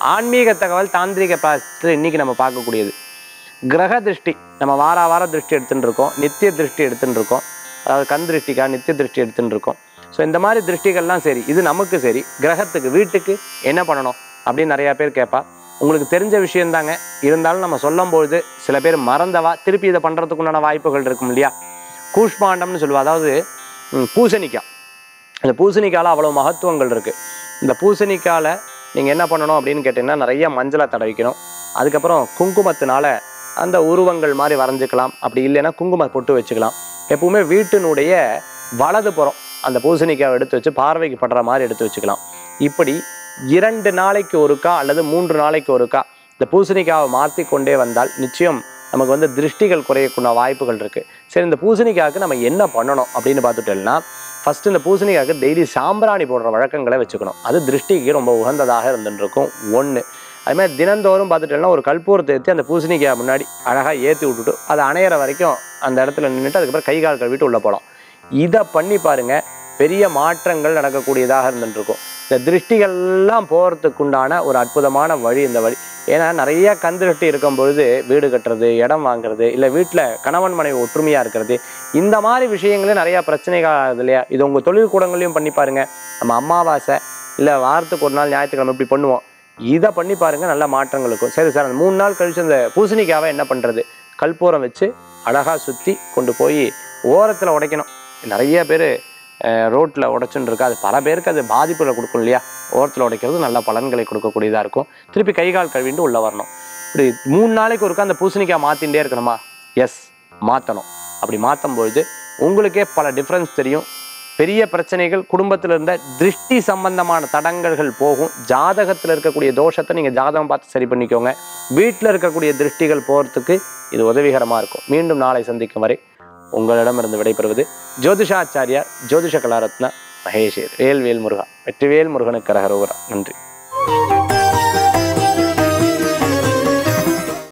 ஆன்மீக தகவல் தாந்திரிக பாசத்தில் இன்னைக்கு நம்ம பார்க்கக்கூடியது கிரக திருஷ்டி நம்ம வார வார திருஷ்டி எடுத்துட்டு இருக்கோம் நித்திய திருஷ்டி எடுத்துட்டு இருக்கோம் அதாவது கண் திருஷ்டிக்கா நித்திய திருஷ்டி எடுத்துட்டு இருக்கோம் ஸோ இந்த மாதிரி திருஷ்டிகள்லாம் சரி இது நமக்கு சரி கிரகத்துக்கு வீட்டுக்கு என்ன பண்ணணும் அப்படின்னு நிறையா பேர் கேட்பா உங்களுக்கு தெரிஞ்ச விஷயந்தாங்க இருந்தாலும் நம்ம சொல்லும்பொழுது சில பேர் மறந்தவா திருப்பி இதை பண்ணுறதுக்குண்டான வாய்ப்புகள் இருக்கும் இல்லையா கூஷ்மாண்டம்னு சொல்லுவா அதாவது ம், பூசணிக்காய் இந்த பூசணிக்கால அவ்வளோ மகத்துவங்கள் இருக்குது இந்த பூசணிக்கால நீங்கள் என்ன பண்ணணும் அப்படின்னு கேட்டிங்கன்னா நிறைய மஞ்சளை தடவிக்கணும் அதுக்கப்புறம் குங்குமத்தினால அந்த உருவங்கள் மாதிரி வரைஞ்சிக்கலாம் அப்படி இல்லைன்னா குங்கும பொட்டு வச்சுக்கலாம் எப்பவுமே வீட்டினுடைய வலது புறம் அந்த பூசணிக்காவை எடுத்து வச்சு பார்வைக்கு படுற மாதிரி எடுத்து வச்சுக்கலாம் இப்படி இரண்டு நாளைக்கு ஒருக்கா அல்லது மூன்று நாளைக்கு ஒருக்கா இந்த பூசணிக்காவை மாற்றி கொண்டே வந்தால் நிச்சயம் நமக்கு வந்து திருஷ்டிகள் குறையக்கூடிய வாய்ப்புகள் இருக்குது சரி இந்த பூசணிக்காவுக்கு நம்ம என்ன பண்ணணும் அப்படின்னு பார்த்துட்டோம்னா ஃபஸ்ட்டு இந்த பூசணிக்காவுக்கு டெய்லி சாம்பிராணி போடுற வழக்கங்களை வச்சுக்கணும் அது திருஷ்டிக்கு ரொம்ப உகந்ததாக இருந்துட்டு இருக்கும் ஒன்று அது மாதிரி தினந்தோறும் பார்த்துட்டோம்னா ஒரு கற்பூரத்தை ஏற்றி அந்த பூசணிக்காய் முன்னாடி அழகாக ஏற்றி விட்டுட்டு அது அணையிற வரைக்கும் அந்த இடத்துல நின்றுட்டு அதுக்கப்புறம் கை கால் கழுவிட்டு உள்ளே போகலாம் இதை பண்ணி பாருங்க பெரிய மாற்றங்கள் நடக்கக்கூடியதாக இருந்துட்டு இருக்கும் இந்த திருஷ்டிகள்லாம் போகிறதுக்கு உண்டான ஒரு அற்புதமான வழி இந்த வழி ஏன்னா நிறைய கண் திருஷ்டி இருக்கும் பொழுது வீடு கட்டுறது இடம் வாங்குறது இல்லை வீட்டில் கணவன் மனைவி ஒற்றுமையாக இருக்கிறது இந்த மாதிரி விஷயங்களே நிறையா பிரச்சனைகள் ஆகுது இல்லையா இது உங்கள் தொழில் கூடங்களையும் பண்ணி பாருங்க நம்ம அமாவாசை இல்லை வாரத்துக்கு ஒரு நாள் ஞாயிற்றுக்கிழமை இப்படி பண்ணுவோம் இதை பண்ணி பாருங்க நல்ல மாற்றங்கள் இருக்கும் சரி சார் அந்த மூணு நாள் கழிச்சு அந்த பூசணிக்காவை என்ன பண்ணுறது கற்பூரம் வச்சு அழகாக சுற்றி கொண்டு போய் ஓரத்தில் உடைக்கணும் நிறைய பேர் ரோட்டில் உடைச்சுன்னு இருக்கு அது பல பேருக்கு அது பாதிப்புகளை கொடுக்கும் இல்லையா ஓரத்தில் உடைக்கிறது நல்ல பலன்களை கொடுக்கக்கூடியதாக இருக்கும் திருப்பி கை கால் கழுவிட்டு உள்ளே வரணும் இப்படி மூணு நாளைக்கு ஒருக்கா அந்த பூசணிக்காய் மாற்றிகிட்டே இருக்கணுமா எஸ் மாற்றணும் அப்படி மாற்றும் பொழுது உங்களுக்கே பல டிஃப்ரென்ஸ் தெரியும் பெரிய பிரச்சனைகள் குடும்பத்தில் இருந்த திருஷ்டி சம்பந்தமான தடங்கல்கள் போகும் ஜாதகத்தில் இருக்கக்கூடிய தோஷத்தை நீங்கள் ஜாதகம் பார்த்து சரி பண்ணிக்கோங்க வீட்டில் இருக்கக்கூடிய திருஷ்டிகள் போகிறதுக்கு இது உதவிகரமாக இருக்கும் மீண்டும் நாளை சந்திக்கும் வரை உங்களிடமிருந்து விடைபெறுவது ஜோதிஷாச்சாரியா ஜோதிஷ கலாரத்னா மகேஷ் வேல்வேல் முருகா வெற்றிவேல் முருகனுக்கு கரகரோகரா நன்றி